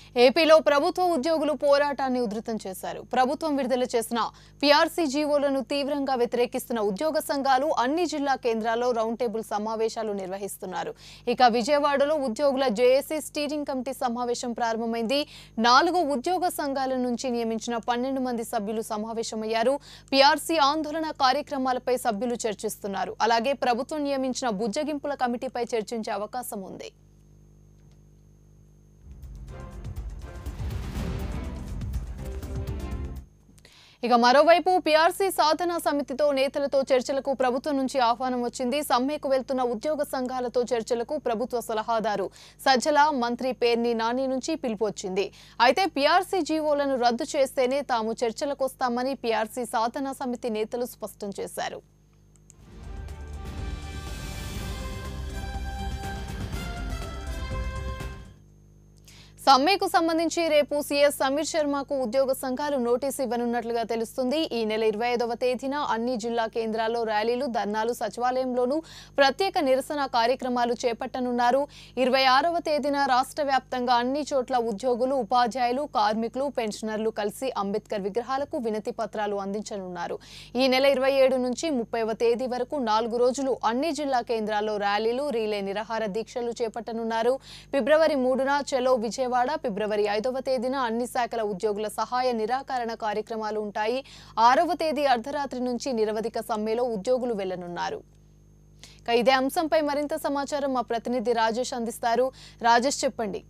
ఏపీలో ప్రభుత్వ ఉద్యోగులు పోరాటాన్ని ఉధృతం చేశారు ప్రభుత్వం విడుదల చేసిన పీఆర్సీ జీవోలను తీవ్రంగా వ్యతిరేకిస్తున్న ఉద్యోగ సంఘాలు అన్ని జిల్లా కేంద్రాల్లో రౌండ్ టేబుల్ సమావేశాలు నిర్వహిస్తున్నారు ఇక విజయవాడలో ఉద్యోగుల జేఏసీ స్టీరింగ్ కమిటీ సమావేశం ప్రారంభమైంది నాలుగు ఉద్యోగ సంఘాల నుంచి నియమించిన పన్నెండు మంది సభ్యులు సమావేశమయ్యారు పీఆర్సీ ఆందోళన కార్యక్రమాలపై సభ్యులు చర్చిస్తున్నారు అలాగే ప్రభుత్వం నియమించిన బుజ్జగింపుల కమిటీపై చర్చించే అవకాశం ఉంది ఇక మరోవైపు పీఆర్సీ సాధనా సమితితో నేతలతో చర్చలకు ప్రభుత్వం నుంచి ఆహ్వానం వచ్చింది సమ్మెకు వెళ్తున్న ఉద్యోగ సంఘాలతో చర్చలకు ప్రభుత్వ సలహాదారు సజ్జల మంత్రి పేర్ని నాని నుంచి పిలుపు వచ్చింది అయితే పీఆర్సీ జీవోలను రద్దు చేస్తేనే తాము చర్చలకు వస్తామని పీఆర్సీ సాధనా సమితి నేతలు స్పష్టం చేశారు సమ్మెకు సంబంధించి రేపు సీఎస్ సమీర్ శర్మకు ఉద్యోగ సంఘాలు నోటీసు ఇవ్వనున్నట్లుగా తెలుస్తుంది ఈ నెల ఇరవై ఐదవ తేదీన అన్ని జిల్లా కేంద్రాల్లో ర్యాలీలు ధర్నాలు సచివాలయంలోనూ ప్రత్యేక నిరసన కార్యక్రమాలు చేపట్టనున్నారు ఇరవై ఆరవ తేదీన రాష్ట్ర వ్యాప్తంగా అన్ని చోట్ల ఉద్యోగులు ఉపాధ్యాయులు కార్మికులు పెన్షనర్లు కలిసి అంబేద్కర్ విగ్రహాలకు వినతి పత్రాలు అందించనున్నారు ఈ నెల ఇరవై ఏడు నుంచి ముప్పైవ తేదీ వరకు నాలుగు రోజులు అన్ని జిల్లా కేంద్రాల్లో ర్యాలీలు రీలే నిరాహార దీక్షలు చేపట్టనున్నారు ఫిబ్రవరి మూడున చలో విజయవాడ ఫిబ్రవరి ఐదవ తేదీన అన్ని శాఖల ఉద్యోగుల సహాయ నిరాకరణ కార్యక్రమాలు ఉంటాయి ఆరవ తేదీ అర్ధరాత్రి నుంచి నిరవధిక సమ్మెలో ఉద్యోగులు వెళ్లనున్నారు ఇక ఇదే అంశంపై మరింత సమాచారం మా ప్రతినిధి రాజేష్ అందిస్తారు రాజేష్ చెప్పండి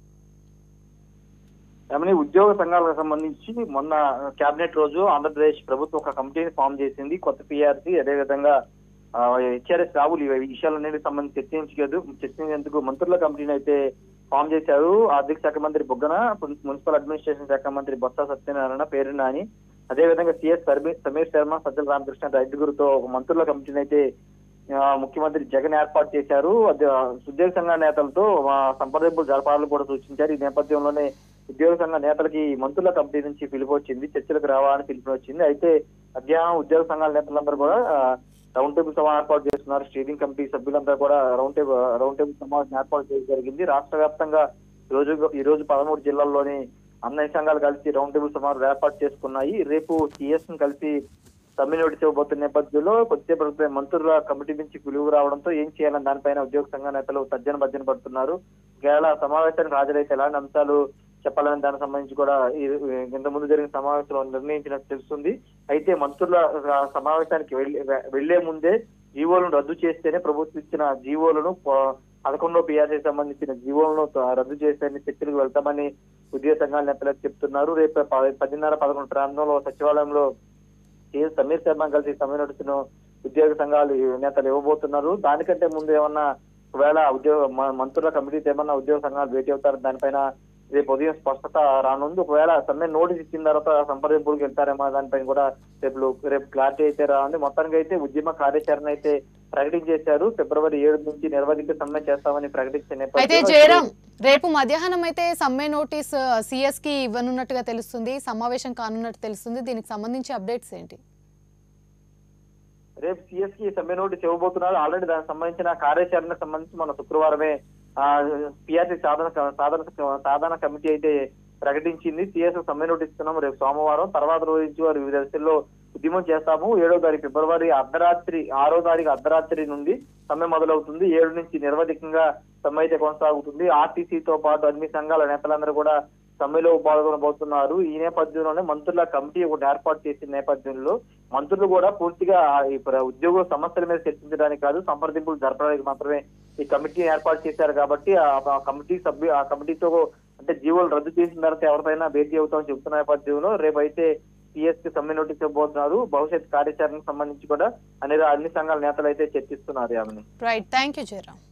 ఏమని ఉద్యోగ సంఘాలకు సంబంధించి మొన్న కేబినెట్ రోజు ఆంధ్రప్రదేశ్ ప్రభుత్వం ఒక కమిటీని ఫామ్ చేసింది కొత్త పిఆర్సీ అదేవిధంగా హెచ్ఆర్ఎస్ రావులు ఈ విషయాలన్నిటికి సంబంధించి చర్చించలేదు చర్చించేందుకు మంత్రుల కమిటీని అయితే ఫామ్ చేశారు ఆర్థిక శాఖ మంత్రి బుగ్గన మున్సిపల్ అడ్మినిస్ట్రేషన్ శాఖ మంత్రి బొత్స సత్యనారాయణ పేరు నాని అదేవిధంగా సిఎస్ సమీర్ శర్మ సజ్జల రామకృష్ణ ఐదుగురుతో ఒక మంత్రుల కమిటీని అయితే ఆ, ముఖ్యమంత్రి జగన్ ఏర్పాటు చేశారు అదే ఆ, ఉద్యోగ సంఘ నేతలతో ఆ, సంప్రదింపులు జరపాలని కూడా సూచించారు ఈ నేపథ్యంలోనే ఉద్యోగ సంఘ నేతలకి మంత్రుల కమిటీ నుంచి పిలుపు వచ్చింది చర్చలకు రావాలని పిలుపు వచ్చింది అయితే మధ్యాహ్నం ఉద్యోగ సంఘాల నేతలందరూ కూడా ఆ, రౌండ్ టేబుల్ సమావేశం ఏర్పాటు చేస్తున్నారు స్టీరింగ్ కమిటీ సభ్యులందరూ కూడా రౌండ్ టేబుల్ రౌండ్ టేబుల్ సమావేశం ఏర్పాటు చేయడం జరిగింది రాష్ట్ర వ్యాప్తంగా ఈ రోజు ఈ రోజు పదమూడు జిల్లాల్లోని అన్ని సంఘాలు కలిసి రౌండ్ టేబుల్ సమావేశం ఏర్పాటు చేసుకున్నాయి రేపు సిఎస్ ని కలిసి సమ్మె నోటీస్ ఇవ్వబోతున్న నేపథ్యంలో కొద్దిసేపు క్రితమే మంత్రుల కమిటీ నుంచి పిలుపు రావడంతో ఏం చేయాలని దానిపైన ఉద్యోగ సంఘ నేతలు తర్జన భర్జన పడుతున్నారు ఒకవేళ సమావేశానికి హాజరైతే ఎలాంటి అంశాలు చెప్పాలని దానికి సంబంధించి కూడా ఈ- ఇంత ముందు జరిగిన సమావేశంలో నిర్ణయించినట్టు తెలుస్తుంది అయితే మంత్రుల ఆ, సమావేశానికి వెళ్లే వెళ్లే ముందే జీవోలను రద్దు చేస్తేనే ప్రభుత్వం ఇచ్చిన జీవోలను ప- పదకొండో పిఆర్సీ సంబంధించిన జీవోలను త- రద్దు చేస్తేనే చర్చలకు వెళ్తామని ఉద్యోగ సంఘాల నేతలకు చెప్తున్నారు రేపు ప- పదిన్నర పదకొండు ప్రాంతంలో సచివాలయంలో సీఎం సమీర్ శర్మ కలిసి సమ్మె నడుస్తున్న ఉద్యోగ సంఘాలు నేతలు ఇవ్వబోతున్నారు దానికంటే ముందు ఏమన్నా ఒకవేళ ఉద్యోగ మ- మంత్రుల కమిటీతో ఏమన్నా ఉద్యోగ సంఘాలు భేటీ అవుతారు దానిపైన రేపు ఉదయం స్పష్టత రానుంది ఒకవేళ సమ్మె నోటీస్ ఇచ్చిన తర్వాత సంప్రదింపులకు వెళ్తారేమో దానిపైన కూడా రేపు లో- రేపు క్లారిటీ అయితే రానుంది మొత్తానికి అయితే ఉద్యమ కార్యాచరణ అయితే ప్రకటించేశారు ఫిబ్రవరి ఏడు నుంచి నిర్వధిక సమ్మె చేస్తామని ప్రకటించిన అయితే నేపథ్యంలో జయరాం రేపు మధ్యాహ్నం అయితే సమ్మె నోటీస్ సిఎస్ కి ఇవ్వనున్నట్టుగా తెలుస్తుంది సమావేశం కానున్నట్టు తెలుస్తుంది దీనికి సంబంధించి అప్డేట్స్ ఏంటి రేపు సిఎస్ కి సమ్మె నోటీస్ ఇవ్వబోతున్నారు ఆల్రెడీ దానికి సంబంధించిన కార్యాచరణకు సంబంధించి మన శుక్రవారమే పిఆర్సీ సాధన సాధన సాధన కమిటీ అయితే ప్రకటించింది సిఎస్ సమ్మె నోటీస్ ఇస్తున్నాం రేపు సోమవారం తర్వాత రోజు నుంచి వారు వివిధ దశల్లో ఉద్యమం చేస్తాము ఏడో తారీఖు ఫిబ్రవరి అర్ధరాత్రి ఆరో తారీఖు అర్ధరాత్రి నుండి సమ్మె మొదలవుతుంది ఏడు నుంచి నిర్వధికంగా సమ్మె అయితే కొనసాగుతుంది ఆర్టీసీతో పాటు అన్ని సంఘాల నేతలందరూ కూడా సమ్మెలో పాల్గొనబోతున్నారు ఈ నేపథ్యంలోనే మంత్రుల కమిటీ ఒకటి ఏర్పాటు చేసిన నేపథ్యంలో మంత్రులు కూడా పూర్తిగా ఈ ప్ర- ఉద్యోగుల సమస్యల మీద చర్చించడానికి కాదు సంప్రదింపులు జరపడానికి మాత్రమే ఈ కమిటీ ఏర్పాటు చేశారు కాబట్టి ఆ ఆ కమిటీ సభ్యు ఆ కమిటీతో అంటే జీవోలు రద్దు చేసిన తర్వాత ఎవరిపైనా భేటీ అవుతామని చెప్తున్న నేపథ్యంలో రేపైతే సిఎస్ కి సమ్మె నోటీస్ ఇవ్వబోతున్నారు భవిష్యత్ కార్యాచరణకు సంబంధించి కూడా అన్ని అన్ని సంఘాల నేతలు అయితే చర్చిస్తున్నారు ఆమెని రైట్ థ్యాంక్ యూ జయరాం